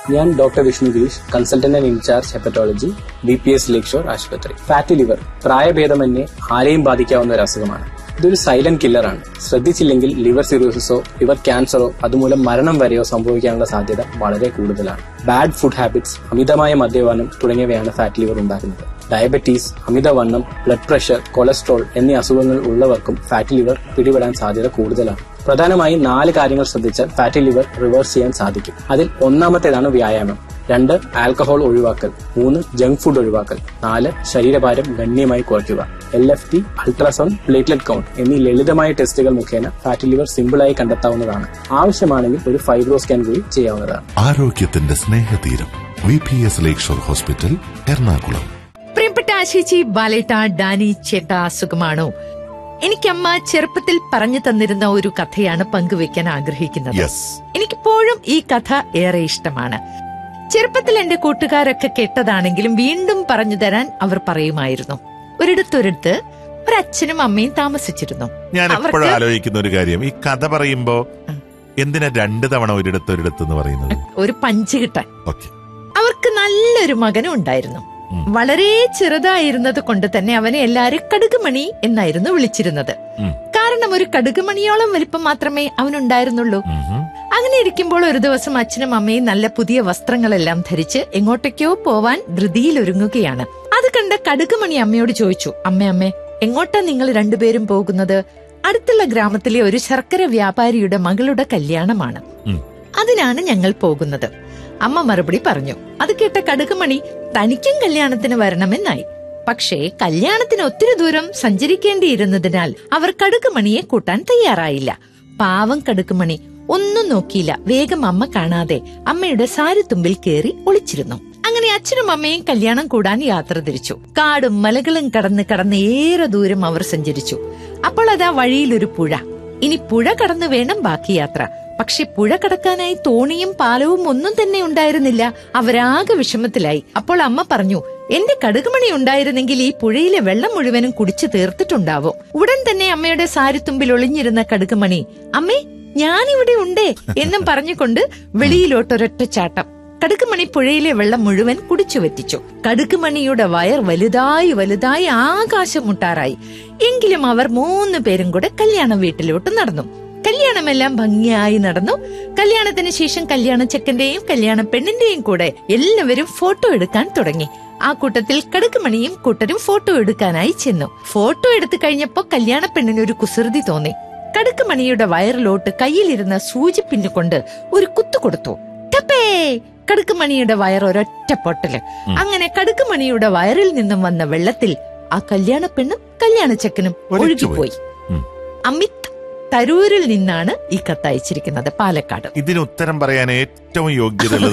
ഞാൻ doctor Vishnu Girish consultant and in charge hepatology B P S Lakeshore ആശുപത്രി fatty liver പ്രായഭേദമന്യേ ആരെയും ബാധിക്കാവുന്ന ഒരു അസുഖമാണ് ഇതൊരു സൈലന്റ് കില്ലറാണ് ശ്രദ്ധിച്ചില്ലെങ്കിൽ ലിവർ സിറോസിസോ ലിവർ ക്യാൻസറോ അതുമൂലം മരണം വരെയോ സംഭവിക്കാനുള്ള സാധ്യത വളരെ കൂടുതലാണ് ബാഡ് ഫുഡ് ഹാബിറ്റ്സ് അമിതമായ മദ്യപാനം തുടങ്ങിയവയാണ് ഫാറ്റ് ലിവർ ഉണ്ടാക്കുന്നത് ഡയബറ്റീസ് അമിതവണ്ണം ബ്ലഡ് പ്രഷർ കൊളസ്ട്രോൾ എന്നീ അസുഖങ്ങൾ ഉള്ളവർക്കും ഫാറ്റ് ലിവർ പിടിപെടാൻ സാധ്യത കൂടുതലാണ് പ്രധാനമായും നാല് കാര്യങ്ങൾ ശ്രദ്ധിച്ചാൽ ഫാറ്റി ലിവർ റിവേഴ്സ് ചെയ്യാൻ സാധിക്കും അതിൽ ഒന്നാമത്തേതാണ് വ്യായാമം രണ്ട് ആൽക്കഹോൾ ഒഴിവാക്കൽ മൂന്ന് ജങ്ക് ഫുഡ് ഒഴിവാക്കൽ നാല് ശരീരഭാരം ഗണ്യമായി കുറയ്ക്കുക L F T ultrasound platelet count എന്നീ ലളിതമായ ടെസ്റ്റുകൾ മുഖേന ഫാറ്റി ലിവർ സിമ്പിളായി കണ്ടെത്താവുന്നതാണ് ആവശ്യമാണെങ്കിൽ ഒരു ഫൈബ്രോ സ്കാൻ കൂടി ചെയ്യാവുന്നതാണ് ആരോഗ്യത്തിന്റെ സ്നേഹതീരം V P S Lakeshore hospital Ernakulam പ്രിയപ്പെട്ട ആശിച്ചി ബാലേട്ട ഡാനി ചേട്ട സുഖമാണോ എനിക്കമ്മ ചെറുപ്പത്തിൽ പറഞ്ഞു തന്നിരുന്ന ഒരു കഥയാണ് പങ്കുവെക്കാൻ ആഗ്രഹിക്കുന്നത് യെസ് എനിക്കിപ്പോഴും ഈ കഥ ഏറെ ഇഷ്ടമാണ് ചെറുപ്പത്തിൽ എന്റെ കൂട്ടുകാരൊക്കെ കേട്ടതാണെങ്കിലും വീണ്ടും പറഞ്ഞു തരാൻ അവർ പറയുമായിരുന്നു ഒരിടത്തൊരിടത്ത് ഒരച്ഛനും അമ്മയും താമസിച്ചിരുന്നു ഞാൻ അവർക്ക് എപ്പോഴും ആലോചിക്കുന്ന ഒരു കാര്യം ഈ കഥ പറയുമ്പോ എന്തിനാ രണ്ട് തവണ ഒരിടത്ത് ഒരിടത്ത് എന്ന് പറയുന്നത് ഒരു പഞ്ച് കിട്ടാൻ ഓക്കെ അവർക്ക് നല്ലൊരു മകനും ഉണ്ടായിരുന്നു ഉം. വളരെ ചെറുതായിരുന്നത് കൊണ്ട് തന്നെ അവനെ എല്ലാരും കടുകുമണി എന്നായിരുന്നു വിളിച്ചിരുന്നത് ഉം. കാരണം ഒരു കടുകുമണിയോളം വലിപ്പം മാത്രമേ അവനുണ്ടായിരുന്നുള്ളൂ അങ്ങനെ ഇരിക്കുമ്പോൾ ഒരു ദിവസം അച്ഛനും അമ്മയും നല്ല പുതിയ വസ്ത്രങ്ങളെല്ലാം ധരിച്ച് എങ്ങോട്ടേക്കോ പോവാൻ ധൃതിയിൽ ഒരുങ്ങുകയാണ് അത് കണ്ട കടുകുമണി അമ്മയോട് ചോദിച്ചു അമ്മേ അമ്മേ എങ്ങോട്ടാ നിങ്ങൾ രണ്ടുപേരും പോകുന്നത് അടുത്തുള്ള ഗ്രാമത്തിലെ ഒരു ശർക്കര വ്യാപാരിയുടെ മകളുടെ കല്യാണമാണ് ഉം. അതിനാണ് ഞങ്ങൾ പോകുന്നത് അമ്മ മറുപടി പറഞ്ഞു അത് കേട്ട കടുകുമണി തനിക്കും കല്യാണത്തിന് വരണമെന്നായി പക്ഷേ കല്യാണത്തിന് ഒത്തിരി ദൂരം സഞ്ചരിക്കേണ്ടിയിരുന്നതിനാൽ അവർ കടുകുമണിയെ കൂട്ടാൻ തയ്യാറായില്ല പാവം കടുകുമണി ഒന്നും നോക്കിയില്ല വേഗം അമ്മ കാണാതെ അമ്മയുടെ സാരിത്തുമ്പിൽ കയറി ഒളിച്ചിരുന്നു അങ്ങനെ അച്ഛനും അമ്മയും കല്യാണം കൂടാൻ യാത്ര തിരിച്ചു കാടും മലകളും കടന്ന് കടന്ന് ഏറെ ദൂരം അവർ സഞ്ചരിച്ചു അപ്പോൾ അതാ വഴിയിലൊരു പുഴ ഇനി പുഴ കടന്നു വേണം ബാക്കി യാത്ര പക്ഷെ പുഴ കടക്കാനായി തോണിയും പാലവും ഒന്നും തന്നെ ഉണ്ടായിരുന്നില്ല അവരാകെ വിഷമത്തിലായി അപ്പോൾ അമ്മ പറഞ്ഞു എന്റെ കടുകുമണി ഉണ്ടായിരുന്നെങ്കിൽ ഈ പുഴയിലെ വെള്ളം മുഴുവനും കുടിച്ചു തീർത്തിട്ടുണ്ടാവും ഉടൻ തന്നെ അമ്മയുടെ സാരിത്തുമ്പിൽ ഒളിഞ്ഞിരുന്ന കടുകുമണി അമ്മേ ഞാനിവിടെ ഉണ്ടേ എന്നും പറഞ്ഞുകൊണ്ട് വെളിയിലോട്ടൊരൊറ്റ ചാട്ടം കടുക്കുമണി പുഴയിലെ വെള്ളം മുഴുവൻ കുടിച്ചു വറ്റിച്ചു കടുക്കുമണിയുടെ വയർ വലുതായി വലുതായി ആകാശം മുട്ടാറായി എങ്കിലും അവർ മൂന്ന് പേരും കൂടെ കല്യാണ വീട്ടിലോട്ട് നടന്നു കല്യാണമെല്ലാം ഭംഗിയായി നടന്നു കല്യാണത്തിന് ശേഷം കല്യാണ ചെക്കന്റെയും കല്യാണ പെണ്ണിന്റെയും കൂടെ എല്ലാവരും ഫോട്ടോ എടുക്കാൻ തുടങ്ങി ആ കൂട്ടത്തിൽ കടുക്കുമണിയും കൂട്ടരും ഫോട്ടോ എടുക്കാനായി ചെന്നു ഫോട്ടോ എടുത്തു കഴിഞ്ഞപ്പോ കല്യാണ പെണ്ണിന് ഒരു കുസൃതി തോന്നി കടുക്കുമണിയുടെ വയറിലോട്ട് കയ്യിലിരുന്ന സൂചിപ്പിന്നു കൊണ്ട് ഒരു കുത്തു കൊടുത്തു ടപ്പേ കടുക്കുമണിയുടെ വയർ ഒരൊറ്റ പൊട്ടല് അങ്ങനെ കടുക്കുമണിയുടെ വയറിൽ നിന്നും വന്ന വെള്ളത്തിൽ ആ കല്യാണ പെണ്ണും കല്യാണ ചെക്കനും ഒഴുകിപ്പോയി. ഒഴുകിപ്പോയി ഉം. അമിത് തരൂരിൽ നിന്നാണ് ഈ കത്ത് അയച്ചിരിക്കുന്നത് പാലക്കാട് ഇതിന് ഉത്തരം പറയാൻ ഏറ്റവും യോഗ്യതയുള്ള